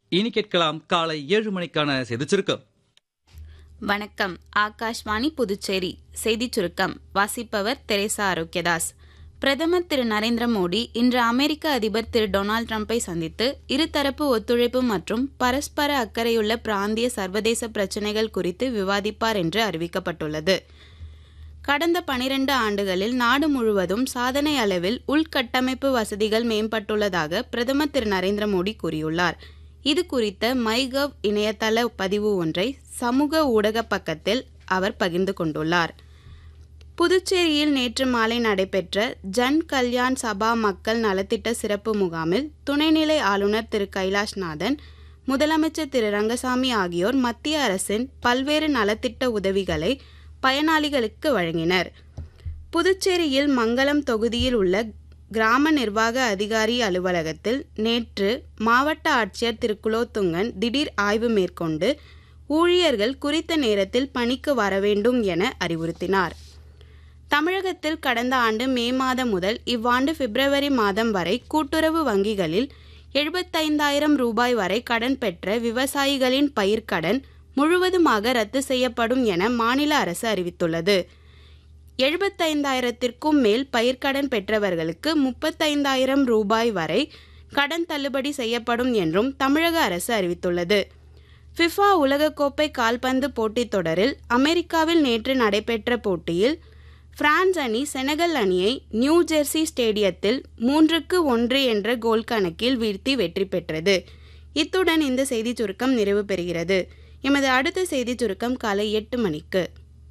இனி கேட்கலாம் காலை ஏழு மணிக்கான செய்திச் சுருக்கம் வணக்கம் ஆகாஷ்வாணி புதுச்சேரி செய்திச் சுருக்கம் வாசிப்பவர் தெரேசா ஆரோக்கியதாஸ் பிரதமர் திரு நரேந்திர மோடி இன்று அமெரிக்க அதிபர் திரு டொனால்டு ட்ரம்பை சந்தித்து இருதரப்பு ஒத்துழைப்பு மற்றும் பரஸ்பர அக்கறையுள்ள பிராந்திய சர்வதேச பிரச்சினைகள் குறித்து விவாதிப்பார் என்று அறிவிக்கப்பட்டுள்ளது கடந்த பனிரெண்டு ஆண்டுகளில் நாடு முழுவதும் சாதனை அளவில் உள்கட்டமைப்பு வசதிகள் மேம்பட்டுள்ளதாக பிரதமர் திரு நரேந்திர மோடி கூறியுள்ளார் இது குறித்த மைகவ் இணையதள பதிவு ஒன்றை சமூக ஊடக பக்கத்தில் அவர் பகிர்ந்து கொண்டுள்ளார் புதுச்சேரியில் நேற்று மாலை நடைபெற்ற ஜன் கல்யாண் சபா மக்கள் நலத்திட்ட சிறப்பு முகாமில் துணைநிலை ஆளுநர் திரு கைலாஷ்நாதன் முதலமைச்சர் திரு ரங்கசாமி ஆகியோர் மத்திய அரசின் பல்வேறு நலத்திட்ட உதவிகளை பயனாளிகளுக்கு வழங்கினர் புதுச்சேரியில் மங்களம் தொகுதியில் உள்ள கிராம நிர்வாக அதிகாரி அலுவலகத்தில் நேற்று மாவட்ட ஆட்சியர் திரு குலோத்துங்கன் திடீர் ஆய்வு மேற்கொண்டு ஊழியர்கள் குறித்த நேரத்தில் பணிக்கு வர வேண்டும் என அறிவுறுத்தினார் தமிழகத்தில் கடந்த ஆண்டு மே மாதம் முதல் இவ்வாண்டு பிப்ரவரி மாதம் வரை கூட்டுறவு வங்கிகளில் எழுபத்தைந்தாயிரம் ரூபாய் வரை கடன் பெற்ற விவசாயிகளின் பயிர்க்கடன் முழுவதுமாக ரத்து செய்யப்படும் என மாநில அரசு அறிவித்துள்ளது எழுபத்தைந்தாயிரத்திற்கும் மேல் பயிர்க்கடன் பெற்றவர்களுக்கு முப்பத்தைந்தாயிரம் ரூபாய் வரை கடன் தள்ளுபடி செய்யப்படும் என்றும் தமிழக அரசு அறிவித்துள்ளது ஃபிஃபா உலகக்கோப்பை கால்பந்து போட்டித் தொடரில் அமெரிக்காவில் நேற்று நடைபெற்ற போட்டியில் பிரான்ஸ் அணி செனகல் அணியை நியூ ஜெர்சி ஸ்டேடியத்தில் மூன்றுக்கு ஒன்று என்ற கோல் கணக்கில் வீழ்த்தி வெற்றி பெற்றது இத்துடன் இந்த செய்திச் சுருக்கம் நிறைவு பெறுகிறது எமது அடுத்த செய்திச் சுருக்கம் காலை எட்டு மணிக்கு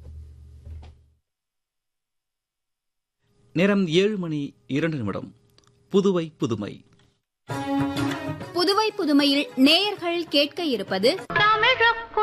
நேரம் ஏழு மணி இரண்டு நிமிடம் புதுவை புதுமை புதுவை புதுமையில் நேயர்கள் கேட்க இருப்பது